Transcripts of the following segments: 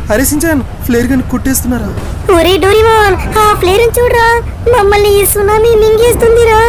అరే Shinchan flare gun కుట్టేస్తున్నారా ఒరే Doraemon ఆ ఫ్లేర్ చూడరా మమ్మల్ని ఈ సునామీ మింగేస్తుందిరా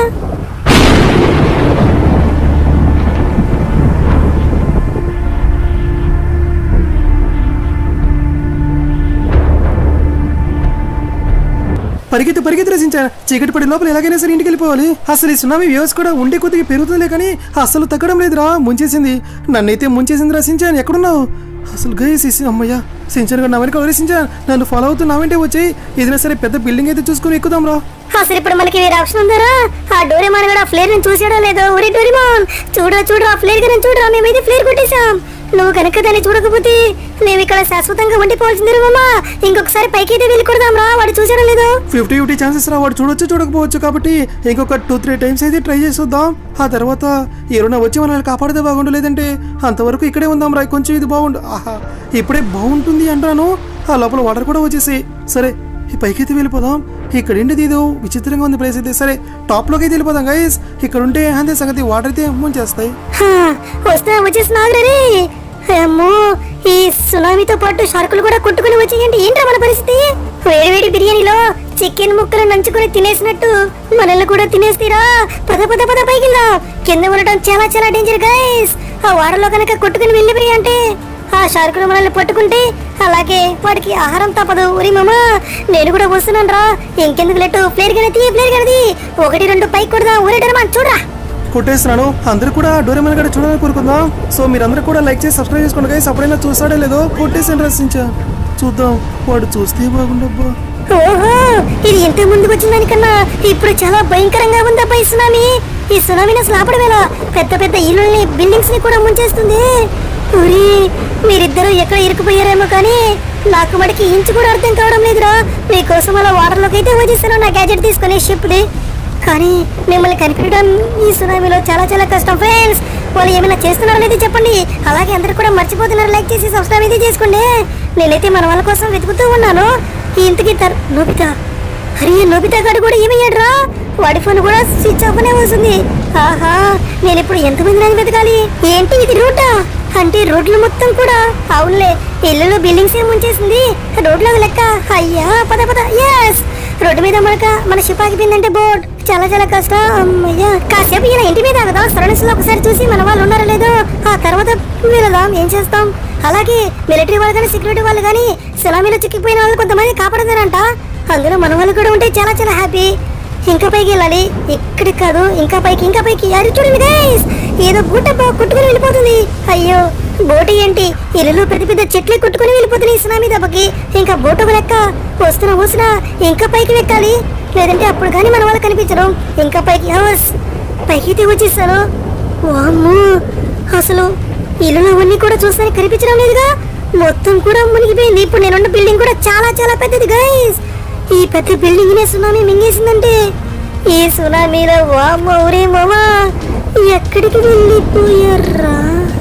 పరిగెత్తి పరిగెత్తి రసించా చీకటి పడి లోపల ఎలాగైనా సరే ఇంటికి వెళ్ళిపోవాలి అసలు ఈ సునామీ వ్యవస్థ కూడా ఉండే కొద్దిగా పెరుగుతుందిలే కానీ అసలు తగ్గడం లేదురా ముంచేసింది నన్నైతే ముంచేసింది రసించాను ఎక్కడున్నావు అసలు గైస్ అమ్మయ్యా సించాను కూడా నా వెనక వదిలేసించాను నన్ను ఫాలో అవుతున్నావంటే వచ్చి ఏదైనా సరే పెద్ద బిల్డింగ్ అయితే చూసుకుని ఎక్కుదాం రా అసలు ఇప్పుడు మనకి వేరే ఆప్షన్ ఉందరా ఆ డోరేమాన్ కూడా ఫ్లేర్ ని చూసాడో లేదో ఒరే డోరేమాన్ చూడరా చూడరా ఫ్లేర్ గానే చూడరా మేమైతే ఫ్లేర్ కొట్టేశాం నువ్వు కనుక దాన్ని చూడకపోతే మేము ఇక్కడ శాశ్వతంగా ఉండిపోవాల్సింది మామా ఇంకొకసారి పైకి అయితే వెళ్ళి కొడదాం రా వాడు చూసాడో లేదో ఫిఫ్టీ ఫిఫ్టీ ఛాన్సెస్ రా వాడు చూడొచ్చు చూడకపోవచ్చు కాబట్టి ఇంకొక టూ త్రీ టైమ్స్ అయితే ట్రై చేసి వద్దాం ఆ తర్వాత ఎవరైనా వచ్చి మనల్ని కాపాడితే బాగుండు లేదంటే అంతవరకు ఇక్కడే ఉందాం రా కొంచెం ఇది బాగుండు ఆహా ఇప్పుడే బాగుంటుంది అంటాను ఆ లోపల వాటర్ కూడా వచ్చేసి సరే ఈ పైకైతే వెళ్ళిపోదాం ఇక్కడ ఏంటిది ఇదో విచిత్రంగా ఉంది ప్లేస్ అయితే సరే టాప్ లోకి అయితే వెళ్ళిపోదాం గైస్ ఇక్కడ ఉంటే అంతే సంగతి వాటర్ అయితే ముంచేస్తాయి హా, వస్తా వచ్చేసినారు రే అమ్మో ఈ సునామీతో పాటు షార్కులు కూడా కొట్టుకుని వచ్చేయండి ఏంట్రా మన పరిస్థితి వేడి వేడి బిర్యానీలో చికెన్ ముక్కలు నంచుకొని తినేసినట్టు మనల్ని కూడా తినేస్తారా పద పద పద పైకి వెళ్దాం. కింద ఉండటం చాలా చాలా డేంజర్ గైస్ ఆ వాడలో కనుక కొట్టుకుని వెళ్ళిపోయి అంటే ఆ షార్కులు మనల్ని పట్టుకుంటే అలాగే వాడికి ఆహారం తప్పదు ఉరి మామ నేను కూడా వస్తున్నాను రా ఇంకెందుకు లెట్టు ప్లేర్ గనది ప్లేర్ గనది ఒకటి రెండు పైకి కొడదాం ఊరేటరా మనం చూడరా కొట్టేస్తున్నాను అందరూ కూడా డోరేమన్ గడ చూడాలని కోరుకుందాం సో మీరందరూ కూడా లైక్ చేసి సబ్స్క్రైబ్ చేసుకోండి గైస్ అప్పుడైనా చూస్తాడో లేదో కొట్టేసి రసించా చూద్దాం వాడు చూస్తే బాగుండబ్బా ఓహో ఇది ఎంత ముందుకు వచ్చిన దానికన్నా ఇప్పుడు చాలా భయంకరంగా ఉంది అబ్బాయి సునామీ ఈ సునామీని అసలు ఆపడం ఎలా పెద్ద పెద్ద ఇల్లుల్ని బిల్డింగ్స్ ని కూడా ముంచేస్తుంది ఉరి మీరిద్దరూ ఎక్కడ ఇరుకుపోయారేమో కానీ నాకు మడికి ఇంచు కూడా అర్థం కావడం లేదురా మీకోసం అలా వాటర్లోకి అయితే వచ్చేసాను నా గ్యాజెట్ తీసుకుని షిప్ది కానీ మిమ్మల్ని కనిపించడం ఈ సునామీలో చాలా చాలా కష్టం ఫ్రెండ్స్ వాళ్ళు ఏమైనా చేస్తున్నారో లేదో చెప్పండి అలాగే అందరూ కూడా మర్చిపోతున్నారు లైక్ చేసి సబ్స్క్రైబ్ అయితే చేసుకోండి నేనైతే మన వాళ్ళ కోసం వెతుకుతూ ఉన్నాను ఇంతకీ తర్ నోబితా అరే నోబితా గారు కూడా ఏమయ్యాడురా వాడి ఫోన్ కూడా స్విచ్ ఆఫ్ అనే వస్తుంది ఆహా నేను ఇప్పుడు ఎంతమంది నన్ను వెతకాలి ఏంటి ఇది రూటా అంటే రోడ్లు మొత్తం కూడా అవునులే ఇల్లులో బిల్డింగ్స్ ఏం ముంచేసింది రోడ్లో లెక్క అయ్యా పద పద ఎస్ రోడ్డు మీద మనక మన షిప్ ఆగిపోయిందంటే బోర్డ్ చాలా చాలా కష్టం అమ్మయ్యా కాసేపు ఈయన ఇంటి మీద కదా సరౌండింగ్స్ లో ఒకసారి చూసి మన వాళ్ళు ఉన్నారో లేదో ఆ తర్వాత వెళదాం ఏం చేస్తాం అలాగే మిలిటరీ వాళ్ళు కానీ సెక్యూరిటీ వాళ్ళు కానీ సునామీలో చిక్కిపోయిన వాళ్ళు కొంతమంది కాపాడతారంట అందులో మన వాళ్ళు కూడా ఉంటే చాలా చాలా హ్యాపీ ఇంకా పైకి వెళ్ళాలి ఇక్కడికి కాదు ఇంకా పైకి ఇంకా పైకి అరే చూడండి గైస్ ఏదో బూట బా- కొట్టుకుని వెళ్ళిపోతుంది అయ్యో బోటు ఏంటి ఇల్లు పెద్ద పెద్ద చెట్లు కొట్టుకుని వెళ్ళిపోతున్నాయి సునామీ దెబ్బకి ఇంకా బోటు ఒక లెక్క వస్తున్నా వస్తున్నా ఇంకా పైకి ఎక్కాలి లేదంటే అప్పుడు కానీ మన వాళ్ళు కనిపించరు ఇంకా పైకి హౌస్ పైకి అయితే వచ్చేసాను వామ్మో అసలు ఇల్లు అవన్నీ కూడా చూస్తానికి కనిపించడం లేదుగా మొత్తం కూడా మునిగిపోయింది ఇప్పుడు నేనున్న బిల్డింగ్ కూడా చాలా చాలా పెద్దది గైస్ ఈ పెద్ద బిల్డింగ్ నే సునామీ మింగేసిందంటే ఈ సునామీలో వామ్మో ఒరే మామా ఎక్కడికి వెళ్ళిపోయారా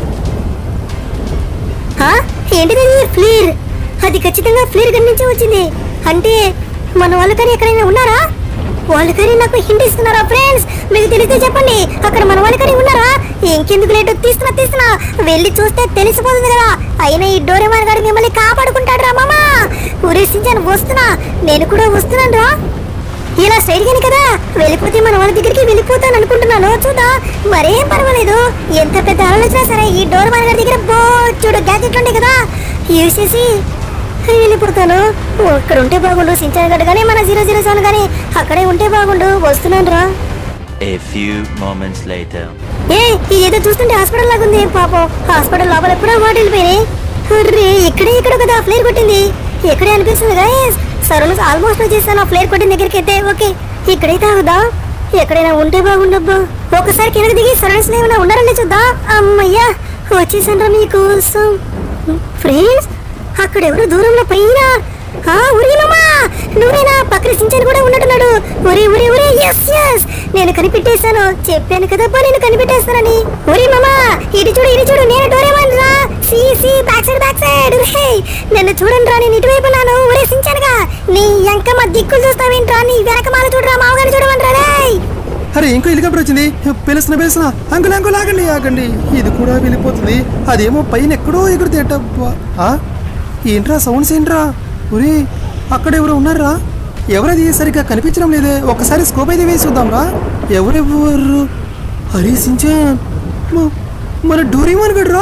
ఆ? ఏంటిది ఫ్లీర్ అది ఖచ్చితంగా ఫ్లీర్ గన్ నుంచే వచ్చింది అంటే మన వాళ్ళు కానీ ఎక్కడైనా ఉన్నారా వాళ్ళు కానీ నాకు హింట్ ఇస్తున్నారా ఫ్రెండ్స్ మీకు తెలిస్తే చెప్పండి అక్కడ మన వాళ్ళు కానీ ఉన్నారా ఇంకెందుకు లేటు తీస్తున్నా తీస్తున్నా వెళ్ళి చూస్తే తెలిసిపోతుంది కదా అయినా ఈ డోరేమాన్ గారు మిమ్మల్ని కాపాడుకుంటాడు రా మామా ఊరేసించాను వస్తున్నా నేను కూడా వస్తున్నాను రా ఇలా స్ట్రైట్ గానే కదా వెళ్ళిపోతే మన వాళ్ళ దగ్గరికి వెళ్ళిపోతాను అనుకుంటున్నాను చూద్దా మరేం పర్వాలేదు ఎంత పెద్ద ఆలోచన సరే ఈ డోర్ మన గారి దగ్గర బోచుడు గ్యాజెట్లు ఉంటాయి కదా యూజ్ చేసి వెళ్ళిపోతాను అక్కడ ఉంటే బాగుండు సించాన్ గడ్డ కానీ మన జీరో జీరో సెవెన్ కానీ అక్కడే ఉంటే బాగుండు వస్తున్నాను రా A few moments later. ఏ ఇదేదో చూస్తుంటే హాస్పిటల్ లాగా ఉంది పాపం హాస్పిటల్ లోపల కూడా వాటి వెళ్ళిపోయినాయి అర్రే ఇక్కడే ఇక్కడ కదా ఫ్లేర్ కొట్టింది ఇక్కడే అనిపిస్తుంది గాయస్ సరళ ఆల్మోస్ట్ వచ్చేసాను ఫ్లేర్ కొట్టిన దగ్గరికి అయితే ఓకే ఇక్కడే తాగుదా ఎక్కడైనా ఉంటే బాగుండబ్బా ఒకసారి కిందకి దిగి సరళస్ ఏమైనా ఉండాలని చూద్దా అమ్మయ్యా వచ్చేసాను మీకోసం ఫ్రెండ్స్ అక్కడ ఎవరు దూరంలో పైన ఆ ఉరి మామా నువ్వేనా పక్కన సించన్ కూడా ఉన్నట్టున్నాడు ఒరే ఒరే ఒరే ఎస్ ఎస్ నేను కనిపెట్టేశాను చెప్పాను కదబ్బా నేను కనిపెట్టేస్తానని ఒరే మామా ఇటు చూడు ఇటు చూడు నేను డోరేమాన్ రా సి సి back side back side hey నన్ను చూడండి రా నేను ఇటువైపు ఉన్నాను ఒరే సించానుగా నీ ఎంకమ్మ దిక్కులు చూస్తావేంట్రా నీ వెనకమాల చూడరా మామగారు చూడమంటారా రేయ్ అరే ఇంకో హెలికాప్టర్ వచ్చింది పిలుస్తున్న పిలుస్తున్న అంకుల్ అంకుల్ ఆగండి ఆగండి ఇది కూడా వెళ్ళిపోతుంది అదేమో పైన ఎక్కడో ఎగురుతేటబ్బా ఆ? ఏంట్రా సౌండ్స్ ఏంట్రా ఒరే అక్కడ ఎవరు ఉన్నారా ఎవరది సరిగ్గా కనిపించడం లేదే ఒక్కసారి స్కోప్ అయితే వేసి చూద్దాంరా ఎవరెవరు హరి సించాన్ మ- మన డోరీమాన్ గడ్రా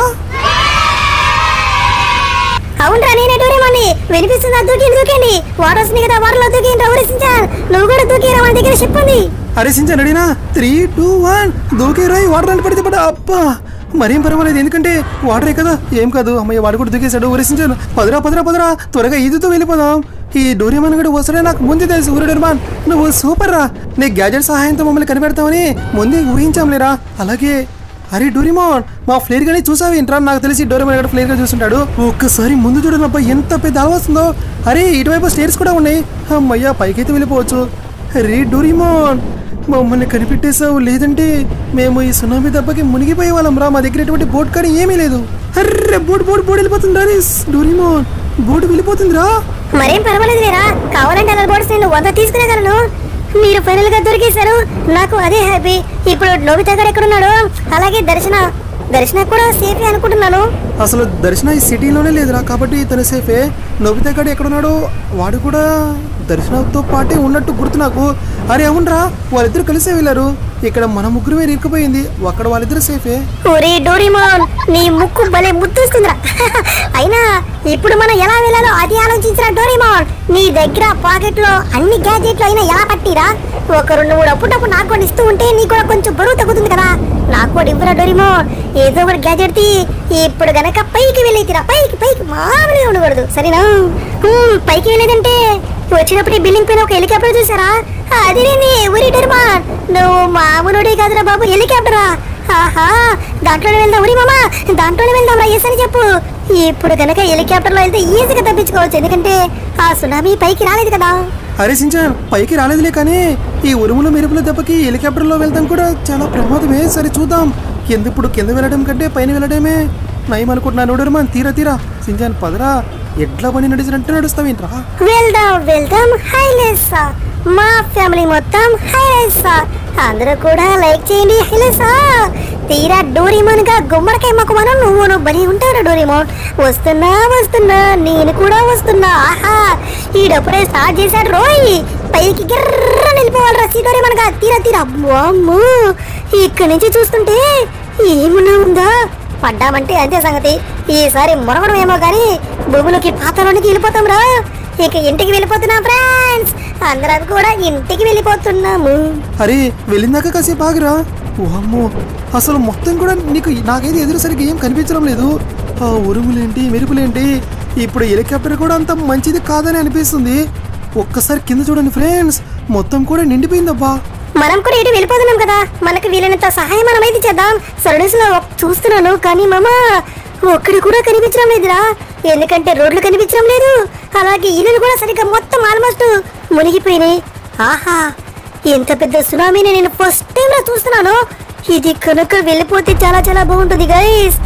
అవునరా నేనే డోరేమోని వినిపిస్తుందా దూకి దూకండి వాటర్ వస్తుంది కదా వాటర్ లో దూకి రవరేసించాను నువ్వు కూడా దూకిరా మన దగ్గర షిప్ ఉంది అరే సించాన్ అడిగినా త్రీ టూ వన్ దూకే రాయి వాటర్ అని పడితే పడ అబ్బా మరేం పర్వాలేదు ఎందుకంటే వాటరే కదా ఏం కాదు అమ్మయ్య వాడు కూడా దూకేశాడు ఊరేసించాను పదరా పదరా పదరా త్వరగా ఈదుతూ వెళ్ళిపోదాం ఈ డోరేమాన్ గడు వస్తాడే నాకు ముందే తెలుసు ఊరు డోరేమాన్ నువ్వు సూపర్ రా నీ గ్యాజెట్ సహాయంతో మమ్మల్ని కనిపెడతామని ముందే ఊహించాంలేరా అలాగే అరే డోరిమాన్ మా ఫ్లేర్ గానే చూసావేంట్రా నాకు తెలిసి డోరిమాన్ ఇక్కడ ఫ్లేర్ గా చూస్తుంటాడు ఒక్కసారి ముందు చూడనబ్బా ఎంత పెద్ద అలవ వస్తుందో అరే ఇటువైపు స్టేర్స్ కూడా ఉన్నాయి అమ్మయ్యా పైకైతే వెళ్ళిపోవచ్చు అరే డోరిమాన్ మమ్మల్ని కనిపెట్టేశావు లేదంటే మేము ఈ సునామీ దెబ్బకి మునిగిపోయే వాళ్ళం రా మా దగ్గర ఎటువంటి బోట్ కానీ ఏమీ లేదు అర్రే బోట్ బోట్ బోట్ వెళ్ళిపోతుందిరా రే డోరిమాన్ బోట్ వెళ్ళిపోతుందిరా మరేం పర్వాలేదు లేరా కావాలంటే అలా బోర్డ్స్ నేను వంద తీసుకునేగలను మీరు ఫైనల్ గా దొరికేశారు నాకు అదే హ్యాపీ ఇప్పుడు నోబితా గారు ఎక్కడున్నాడు అలాగే దర్శన దర్శన కూడా సేఫ్ అనుకుంటున్నాను అసలు దర్శన ఈ సిటీలోనే లేదురా కాబట్టి తన సేఫే నోబితా గడు ఎక్కడున్నాడో వాడు కూడా దర్శనంతో పాటే ఉన్నట్టు గుర్తు నాకు అరే అవునరా వాళ్ళిద్దరు కలిసే వెళ్ళారు ఇక్కడ మన ముగ్గురమే ఇరుక్కుపోయింది అక్కడ వాళ్ళిద్దరు సేఫే ఒరే డోరిమోన్ నీ ముక్కు భలే ముద్దొస్తుందిరా అయినా ఇప్పుడు మనం ఎలా వెళ్ళాలో అది ఆలోచించరా డోరిమోన్ నీ దగ్గర పాకెట్ లో అన్ని గ్యాజెట్లు అయినా ఎలా పట్టిరా ఒక రెండు మూడు అప్పుడప్పుడు నాకు కూడా ఇస్తూ ఉంటే నీకు కూడా కొంచెం బరువు తగ్గుతుంది కదా నాకు కూడా ఇవ్వరా డోరిమోన్ ఏదో ఒకటి గ్యాజెట్ తీ ఇప్పుడు గనక పైకి వెళ్ళేదిరా పైకి పైకి మామూలుగా ఉండకూడదు సరేనా హ్మ్, పైకి వెళ్ళేదంటే వచ్చినప్పుడు ఈ బిల్డింగ్ పైన ఒక హెలికాప్టర్ చూసారా అదేనేది ఊరి డోరిమోన్ నువ్వు మామూలుడే కాదురా బాబు హెలికాప్టరా ఆహా దాంట్లోనే వెళ్దాం ఉరి మామా దాంట్లోనే వెళ్దాం రా ఎస్ అని చెప్పు ఇప్పుడు కనుక హెలికాప్టర్ లో వెళ్తే ఈజీగా తప్పించుకోవచ్చు ఎందుకంటే ఆ సునామీ పైకి రాలేదు కదా అరే సించాన్ పైకి రాలేదులే కానీ ఈ ఉరుముల మెరుపుల దెబ్బకి హెలికాప్టర్లో వెళ్తాం కూడా చాలా ప్రమాదమే సరే చూద్దాం ఎందుప్పుడు కింద వెళ్ళడం కంటే పైన వెళ్ళడమే నయం అనుకుంటున్నాను డోరమాన్ తీరా తీరా సించాన్ పదరా ఎడ్ల పని నడిచినట్టు నడుస్తావేంట్రా వెళ్దాం వెళ్దాం హైలేసా మా ఫ్యామిలీ మొత్తం హైలేసా అందరూ కూడా లైక్ చేయండి హైలేసా తీరా డోరీమోన్ గా గుమ్మడికాయ మొక్కమను నువ్వు నువ్వు బలి ఉంటావు డోరీమోన్ వస్తున్నా వస్తున్నా నేను కూడా వస్తున్నా ఆహా ఈడప్పుడే స్టార్ట్ చేశాడు రోయ్ పైకి గిర్ర నిలిపోవాలి రసీ డోరీమోన్ గా తీరా తీరా అమ్మో ఇక్కడి నుంచి చూస్తుంటే ఏమున్నా ఉందా పడ్డామంటే అంతే సంగతి ఈసారి మొరగడం ఏమో కానీ భూమిలోకి పాతలోనికి వెళ్ళిపోతాం రా ఇక ఇంటికి వెళ్ళిపోతున్నాం ఫ్రెండ్స్ అందరం కూడా ఇంటికి వెళ్ళిపోతున్నాము అరే వెళ్ళిందాక కాసేపు ఆగిరా వామ్మో అసలు మొత్తం కూడా నీకు నాకైతే ఎదురు సరిగ్గా ఏం కనిపించడం లేదు ఆ ఉరుములేంటి మెరుపులేంటి ఇప్పుడు హెలికాప్టర్ కూడా అంత మంచిది కాదని అనిపిస్తుంది ఒక్కసారి కింద చూడండి ఫ్రెండ్స్ మొత్తం కూడా నిండిపోయిందబ్బా మనం కూడా ఇటు వెళ్ళిపోతున్నాం కదా మనకు వీలైనంత సహాయం మనం అయితే చేద్దాం సరడస్ లో చూస్తున్నాను కానీ మామ ఒక్కడి కూడా కనిపించడం లేదురా ఎందుకంటే రోడ్లు కనిపించడం లేదు అలాగే ఇల్లులు కూడా సరిగ్గా మొత్తం ఆల్మోస్ట్ మునిగిపోయినాయి ఆహా ఎంత పెద్ద సునామీని నేను ఫస్ట్ టైం లో చూస్తున్నాను ఇది కనుక వెళ్ళిపోతే చాలా చాలా బాగుంటుంది గైస్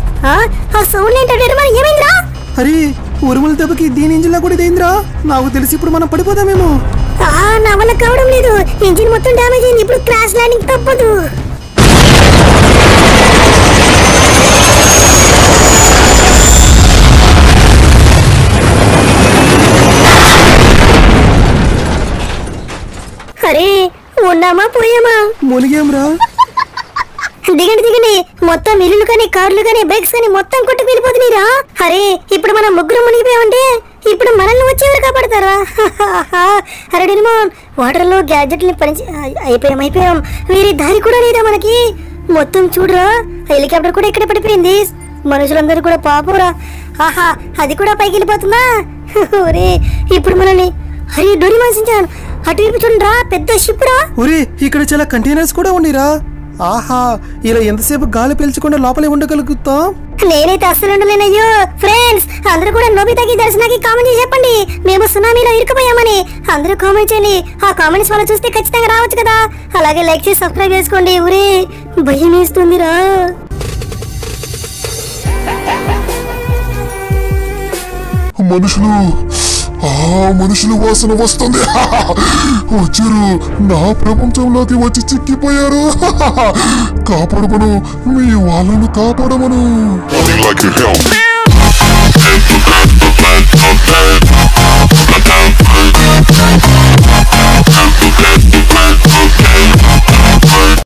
ఆ సౌండ్ ఏంటంటే మరి ఏమైందిరా అరే ఉరుముల దెబ్బకి దీని ఇంజిన్లో కూడా ఇదేంద్రా నాకు తెలిసి ఇప్పుడు మనం పడిపోతామేమో ఆ, నా వల్ల కావడం లేదు ఇంజిన్ మొత్తం డ్యామేజ్ అయింది ఇప్పుడు క్రాష్ ల్యాండింగ్ తప్పదు అరే ఉన్నామా పోయామా మునిగేంరా దిగండి దిగండి మొత్తం ఇల్లులు కానీ కార్లు కానీ బైక్స్ కానీ మొత్తం కొట్టుకు వెళ్ళిపోతున్నాయిరా అరే ఇప్పుడు మనం ముగ్గురు మునిగిపోయామంటే ఇప్పుడు మనల్ని వచ్చేవారు కాపాడతారా అరే డిల్మోన్ వాటర్ లో గ్యాడ్జెట్ని పని అయిపోయాం అయిపోయాం వేరే దారి కూడా లేదా మనకి మొత్తం చూడరా హెలికాప్టర్ కూడా ఇక్కడ పడిపోయింది మనుషులందరూ కూడా పాపరా ఆహా అది కూడా పైకి వెళ్ళిపోతుందా ఒరే ఇప్పుడు మనల్ని అరే డోరి మాసించాను అటువైపు చూడరా పెద్ద షిప్ రా ఒరే ఇక్కడ చాలా కంటైనర్స్ కూడా ఉండిరా ఆహా ఇలా ఎంతసేపు గాలి పీల్చకుండా లోపలే ఉండగలుగుతాం నేనైతే అస్సలు ఉండలేనయ్యో ఫ్రెండ్స్ అందరూ కూడా నోబితాకి దర్శనాకి కామెంట్ చేసి చెప్పండి మేము సునామీలో ఇరుక్కుపోయామని అందరూ కామెంట్ చేయండి ఆ కామెంట్స్ వాళ్ళు చూస్తే ఖచ్చితంగా రావచ్చు కదా అలాగే లైక్ చేసి సబ్స్క్రైబ్ చేసుకోండి ఊరే భయం వేస్తుందిరా మనుషులు ఆ మనుషులు వాసన వస్తుంది వచ్చారు నా ప్రపంచంలోకి వచ్చి చిక్కిపోయారు కాపాడమను మీ వాళ్ళను కాపాడమను Nothing like your help.